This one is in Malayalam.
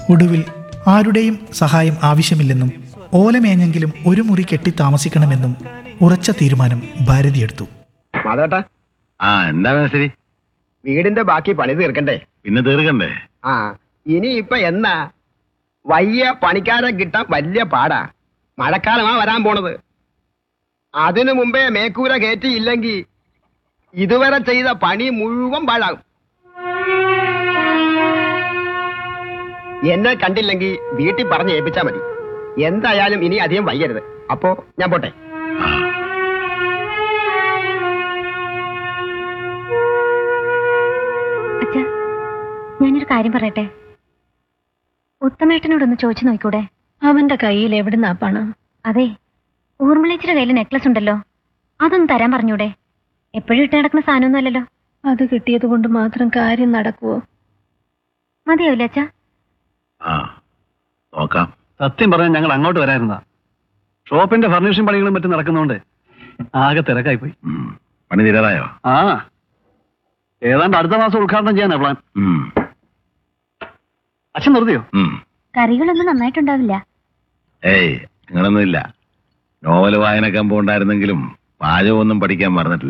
ഒടുവിൽ ആരുടെയും സഹായം ആവശ്യമില്ലെന്നും ഓലമേഞ്ഞെങ്കിലും ഒരു മുറി കെട്ടി താമസിക്കണമെന്നും ഉറച്ച തീരുമാനം ഭാരതി എടുത്തു മാധവേട്ടാ ആ എന്താ ശരി വീടിന്റെ ബാക്കി പണി തീർക്കണ്ടേ പിന്നെ തീർക്കണ്ടേ ആ ഇനി ഇപ്പൊ എന്നാ വയ്യ പണിക്കാരെ കിട്ടാൻ വലിയ പാടാ മഴക്കാലമാ വരാൻ പോണത് അതിനു മുമ്പേ മേക്കൂര കയറ്റിയില്ലെങ്കിൽ ഇതുവരെ ചെയ്ത പണി മുഴുവൻ പാഴാകും എന്നെ കണ്ടില്ലെങ്കിൽ വീട്ടിൽ പറഞ്ഞ് ഏൽപ്പിച്ചാ മതി എന്തായാലും ഇനി അധികം വയ്യരുത് അപ്പോ ഞാൻ പോട്ടെ ആ, അച്ഛാ ഞാനൊരു കാര്യം പറയട്ടെ ഉത്തമേട്ടനോടൊന്ന് ചോദിച്ചു നോക്കൂടെ അവന്റെ കയ്യിൽ എവിടുന്നാ പണം അതെ ഊർമിളേച്ചിയുടെ കയ്യിൽ നെക്ലസ് ഉണ്ടല്ലോ അതൊന്ന് തരാൻ പറഞ്ഞൂടെ എപ്പോഴും ഇട്ട് നടക്കുന്ന സാധനമൊന്നും അല്ലല്ലോ അത് കിട്ടിയത് കൊണ്ട് മാത്രം കാര്യം നടക്കുവോ മതിയാവില്ല അച്ഛാ ആ നോക്കാം സത്യം പറഞ്ഞാൽ ഞങ്ങൾ അങ്ങോട്ട് വരായിരുന്നതാ ഷോപ്പിന്റെ ഫർണിഷിംഗ് പണികളും മറ്റും നടക്കുന്നോണ്ട് ആകെ തിരക്കായി പോയി ഉം. പണി തീരാറായോ ആ ഏതാണ്ട് അടുത്ത മാസം ഉദ്ഘാടനം ചെയ്യാനാ പ്ലാൻ ഉം. അച്ഛൻ നിർത്തിയോ ഉം. കറികളൊന്നും നന്നായിട്ടുണ്ടാവില്ല ഏയ് അങ്ങനൊന്നുമില്ല നോവൽ വായന കമ്പ് ഉണ്ടായിരുന്നെങ്കിലും പാചകമൊന്നും പഠിക്കാൻ മറന്നിട്ടില്ല